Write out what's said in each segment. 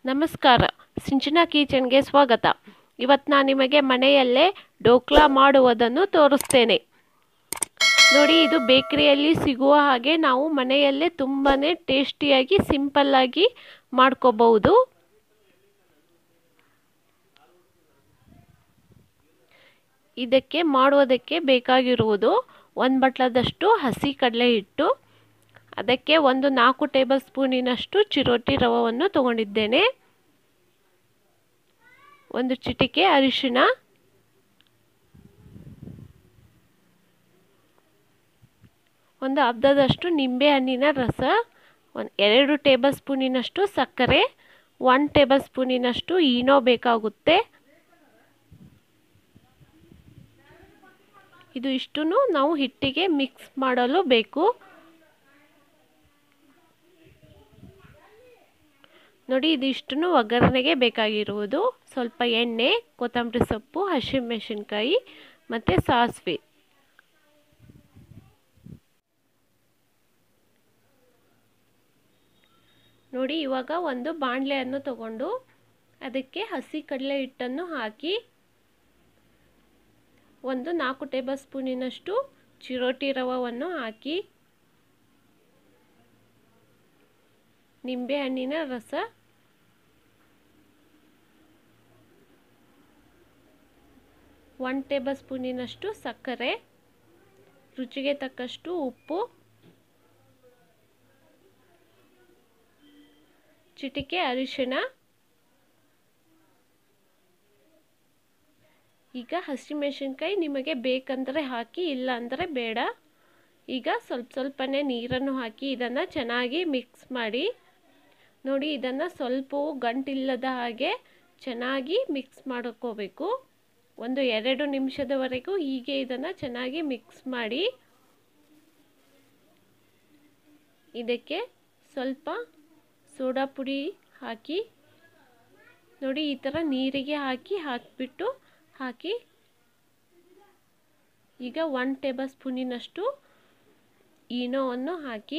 ನಮಸ್ಕಾರ ಸಿಂಚನಾ ಕಿಚನ್ಗೆ ಸ್ವಾಗತ ಇವತ್ತು ನಾನು ನಿಮಗೆ ಮನೆಯಲ್ಲೇ ಡೋಕ್ಲಾ ಮಾಡುವುದನ್ನು ತೋರಿಸ್ತೇನೆ ನೋಡಿ ಇದು ಬೇಕರಿಯಲ್ಲಿ ಸಿಗುವ ಹಾಗೆ ನಾವು ಮನೆಯಲ್ಲೇ ತುಂಬಾ ಟೇಸ್ಟಿಯಾಗಿ ಸಿಂಪಲ್ಲಾಗಿ ಮಾಡ್ಕೋಬಹುದು ಇದಕ್ಕೆ ಮಾಡುವುದಕ್ಕೆ ಬೇಕಾಗಿರುವುದು ಒಂದು ಬಟ್ಲದಷ್ಟು ಹಸಿ ಕಡಲೆ ಹಿಟ್ಟು ಅದಕ್ಕೆ ಒಂದು ನಾಲ್ಕು ಟೇಬಲ್ ಸ್ಪೂನಿನಷ್ಟು ಚಿರೋಟಿ ರವವನ್ನು ತಗೊಂಡಿದ್ದೇನೆ ಒಂದು ಚಿಟಿಕೆ ಅರಿಶಿಣ ಒಂದು ಅರ್ಧದಷ್ಟು ನಿಂಬೆ ಹಣ್ಣಿನ ರಸ ಒಂದು ಎರಡು ಟೇಬಲ್ ಸ್ಪೂನಿನಷ್ಟು ಸಕ್ಕರೆ ಒನ್ ಟೇಬಲ್ ಸ್ಪೂನಿನಷ್ಟು ಈನೋ ಬೇಕಾಗುತ್ತೆ ಇದು ಇಷ್ಟು ನಾವು ಹಿಟ್ಟಿಗೆ ಮಿಕ್ಸ್ ಮಾಡಲು ಬೇಕು ನೋಡಿ ಇದಿಷ್ಟು ಒಗ್ಗರಣೆಗೆ ಬೇಕಾಗಿರುವುದು ಸ್ವಲ್ಪ ಎಣ್ಣೆ ಕೊತ್ತಂಬರಿ ಸೊಪ್ಪು ಹಸಿಮೆಣಸಿನ್ಕಾಯಿ ಮತ್ತು ಸಾಸಿವೆ ನೋಡಿ ಇವಾಗ ಒಂದು ಬಾಣಲೆಯನ್ನು ತಗೊಂಡು ಅದಕ್ಕೆ ಹಸಿ ಕಡಲೆ ಹಿಟ್ಟನ್ನು ಹಾಕಿ ಒಂದು ನಾಲ್ಕು ಟೇಬಲ್ ಸ್ಪೂನಿನಷ್ಟು ಚಿರೋಟಿ ರವವನ್ನು ಹಾಕಿ ನಿಂಬೆಹಣ್ಣಿನ ರಸ ಒನ್ ಟೇಬಲ್ ಸ್ಪೂನಿನಷ್ಟು ಸಕ್ಕರೆ ರುಚಿಗೆ ತಕ್ಕಷ್ಟು ಉಪ್ಪು ಚಿಟಿಕೆ ಅರಿಶಿಣ ಈಗ ಹಸಿಮೆಣಸಿನ್ಕಾಯಿ ನಿಮಗೆ ಬೇಕಂದರೆ ಹಾಕಿ ಇಲ್ಲ ಅಂದರೆ ಬೇಡ ಈಗ ಸ್ವಲ್ಪ ಸ್ವಲ್ಪನೇ ನೀರನ್ನು ಹಾಕಿ ಇದನ್ನು ಚೆನ್ನಾಗಿ ಮಿಕ್ಸ್ ಮಾಡಿ ನೋಡಿ ಇದನ್ನು ಸ್ವಲ್ಪವೂ ಗಂಟಿಲ್ಲದ ಹಾಗೆ ಚೆನ್ನಾಗಿ ಮಿಕ್ಸ್ ಮಾಡ್ಕೋಬೇಕು ಒಂದು ಎರಡು ನಿಮಿಷದವರೆಗೂ ಹೀಗೆ ಇದನ್ನು ಚೆನ್ನಾಗಿ ಮಿಕ್ಸ್ ಮಾಡಿ ಇದಕ್ಕೆ ಸ್ವಲ್ಪ ಸೋಡಾ ಪುಡಿ ಹಾಕಿ ನೋಡಿ ಈ ಥರ ನೀರಿಗೆ ಹಾಕಿ ಹಾಕಿಬಿಟ್ಟು ಹಾಕಿ ಈಗ ಒನ್ ಟೇಬಲ್ ಸ್ಪೂನಿನಷ್ಟು ಈನೋವನ್ನು ಹಾಕಿ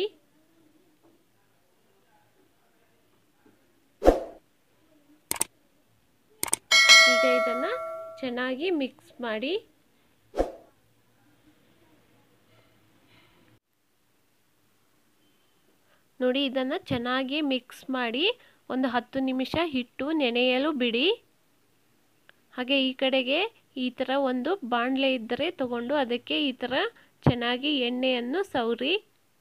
ಈಗ ಇದನ್ನು ಚೆನ್ನಾಗಿ ಮಿಕ್ಸ್ ಮಾಡಿ ನೋಡಿ ಇದನ್ನು ಚೆನ್ನಾಗಿ ಮಿಕ್ಸ್ ಮಾಡಿ ಒಂದು ಹತ್ತು ನಿಮಿಷ ಹಿಟ್ಟು ನೆನೆಯಲು ಬಿಡಿ ಹಾಗೆ ಈ ಕಡೆಗೆ ಈ ಥರ ಒಂದು ಬಾಣಲೆ ಇದ್ದರೆ ತಗೊಂಡು ಅದಕ್ಕೆ ಈ ಥರ ಚೆನ್ನಾಗಿ ಎಣ್ಣೆಯನ್ನು ಸವರಿ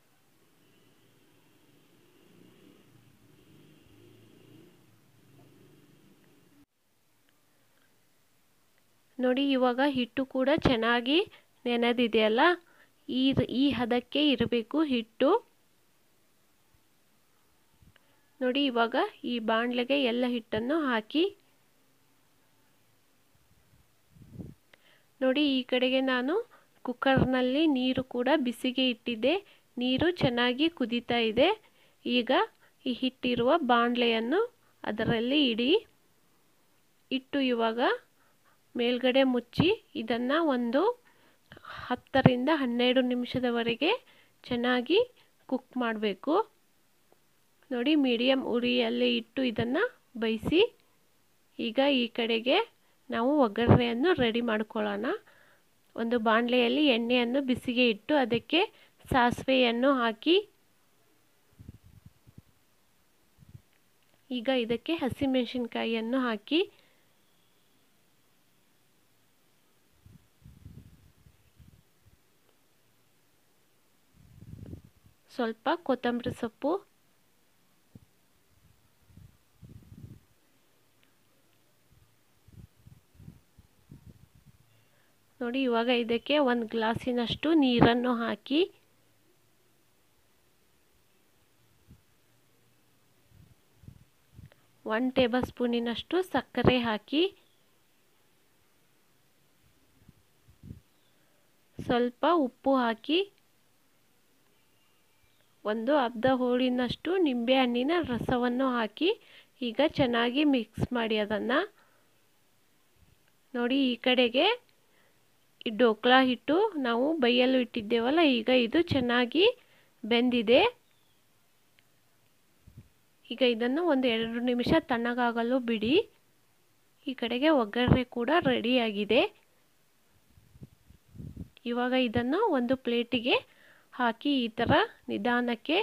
ನೋಡಿ ಇವಾಗ ಹಿಟ್ಟು ಕೂಡ ಚೆನ್ನಾಗಿ ನೆನೆದಿದೆಯಲ್ಲ ಈ ಈ ಹದಕ್ಕೆ ಇರಬೇಕು ಹಿಟ್ಟು ನೋಡಿ ಇವಾಗ ಈ ಬಾಣಲೆಗೆ ಎಲ್ಲ ಹಿಟ್ಟನ್ನು ಹಾಕಿ ನೋಡಿ ಈ ಕಡೆಗೆ ನಾನು ಕುಕ್ಕರ್ನಲ್ಲಿ ನೀರು ಕೂಡ ಬಿಸಿಗೆ ಇಟ್ಟಿದ್ದೆ ನೀರು ಚೆನ್ನಾಗಿ ಕುದೀತಾ ಇದೆ ಈಗ ಈ ಹಿಟ್ಟಿರುವ ಬಾಣಲೆಯನ್ನು ಅದರಲ್ಲಿ ಇಡಿ ಇಟ್ಟು ಇವಾಗ ಮೇಲ್ಗಡೆ ಮುಚ್ಚಿ ಇದನ್ನು ಒಂದು ಹತ್ತರಿಂದ ಹನ್ನೆರಡು ನಿಮಿಷದವರೆಗೆ ಚೆನ್ನಾಗಿ ಕುಕ್ ಮಾಡಬೇಕು ನೋಡಿ ಮೀಡಿಯಮ್ ಉರಿಯಲ್ಲಿ ಇಟ್ಟು ಇದನ್ನು ಬೇಯಿಸಿ ಈಗ ಈ ಕಡೆಗೆ ನಾವು ಒಗ್ಗರಣೆಯನ್ನು ರೆಡಿ ಮಾಡ್ಕೊಳ್ಳೋಣ ಒಂದು ಬಾಣಲೆಯಲ್ಲಿ ಎಣ್ಣೆಯನ್ನು ಬಿಸಿಗೆ ಇಟ್ಟು ಅದಕ್ಕೆ ಸಾಸಿವೆಯನ್ನು ಹಾಕಿ ಈಗ ಇದಕ್ಕೆ ಹಸಿಮೆಣಸಿನ್ಕಾಯಿಯನ್ನು ಹಾಕಿ ಸ್ವಲ್ಪ ಕೊತ್ತಂಬರಿ ಸೊಪ್ಪು ನೋಡಿ ಇವಾಗ ಇದಕ್ಕೆ ಒಂದು ಗ್ಲಾಸಿನಷ್ಟು ನೀರನ್ನು ಹಾಕಿ ಒನ್ ಟೇಬಲ್ ಸ್ಪೂನಿನಷ್ಟು ಸಕ್ಕರೆ ಹಾಕಿ ಸ್ವಲ್ಪ ಉಪ್ಪು ಹಾಕಿ ಒಂದು ಅರ್ಧ ಹೋಳಿನಷ್ಟು ನಿಂಬೆಹಣ್ಣಿನ ರಸವನ್ನು ಹಾಕಿ ಈಗ ಚೆನ್ನಾಗಿ ಮಿಕ್ಸ್ ಮಾಡಿ ಅದನ್ನು ನೋಡಿ ಈ ಕಡೆಗೆ ಈ ಡೋಕ್ಲಾ ಹಿಟ್ಟು ನಾವು ಬೈಯಲು ಇಟ್ಟಿದ್ದೇವಲ್ಲ ಈಗ ಇದು ಚೆನ್ನಾಗಿ ಬೆಂದಿದೆ ಈಗ ಇದನ್ನು ಒಂದು ಎರಡು ನಿಮಿಷ ತಣ್ಣಗಾಗಲು ಬಿಡಿ ಈ ಕಡೆಗೆ ಒಗ್ಗರಣೆ ಕೂಡ ರೆಡಿಯಾಗಿದೆ ಇವಾಗ ಇದನ್ನು ಒಂದು ಪ್ಲೇಟಿಗೆ ಹಾಕಿ ಈ ಥರ ನಿಧಾನಕ್ಕೆ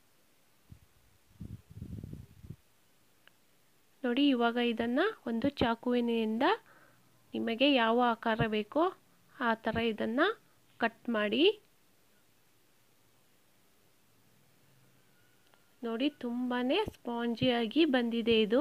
ನೋಡಿ ಇವಾಗ ಇದನ್ನು ಒಂದು ಚಾಕುವಿನಿಂದ ನಿಮಗೆ ಯಾವ ಆಕಾರ ಬೇಕೋ ಆ ಥರ ಇದನ್ನು ಕಟ್ ಮಾಡಿ ನೋಡಿ ತುಂಬಾ ಸ್ಪಾಂಜಿಯಾಗಿ ಬಂದಿದೆ ಇದು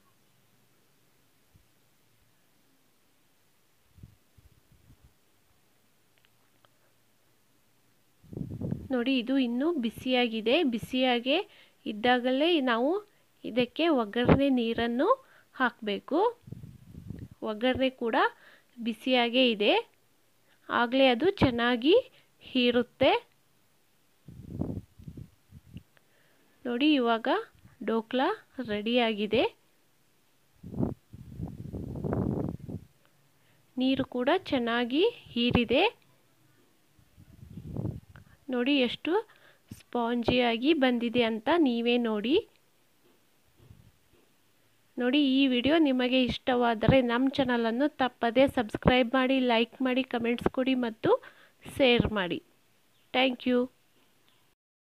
ನೋಡಿ ಇದು ಇನ್ನೂ ಬಿಸಿಯಾಗಿದೆ ಬಿಸಿಯಾಗೆ ಇದ್ದಾಗಲೇ ನಾವು ಇದಕ್ಕೆ ಒಗ್ಗರಣೆ ನೀರನ್ನು ಹಾಕಬೇಕು ಒಗ್ಗರಣೆ ಕೂಡ ಬಿಸಿಯಾಗೇ ಇದೆ ಆಗಲೇ ಅದು ಚೆನ್ನಾಗಿ ಹೀರುತ್ತೆ ನೋಡಿ ಇವಾಗ ಡೋಕ್ಲಾ ರೆಡಿಯಾಗಿದೆ ನೀರು ಕೂಡ ಚೆನ್ನಾಗಿ ಹೀರಿದೆ ನೋಡಿ ಎಷ್ಟು ಸ್ಪಾಂಜಿಯಾಗಿ ಬಂದಿದೆ ಅಂತ ನೀವೇ ನೋಡಿ ನೋಡಿ ಈ ವಿಡಿಯೋ ನಿಮಗೆ ಇಷ್ಟವಾದರೆ ನಮ್ಮ ಚಾನಲನ್ನು ತಪ್ಪದೇ ಸಬ್ಸ್ಕ್ರೈಬ್ ಮಾಡಿ ಲೈಕ್ ಮಾಡಿ ಕಮೆಂಟ್ಸ್ ಕೊಡಿ ಮತ್ತು ಶೇರ್ ಮಾಡಿ ಥ್ಯಾಂಕ್ ಯು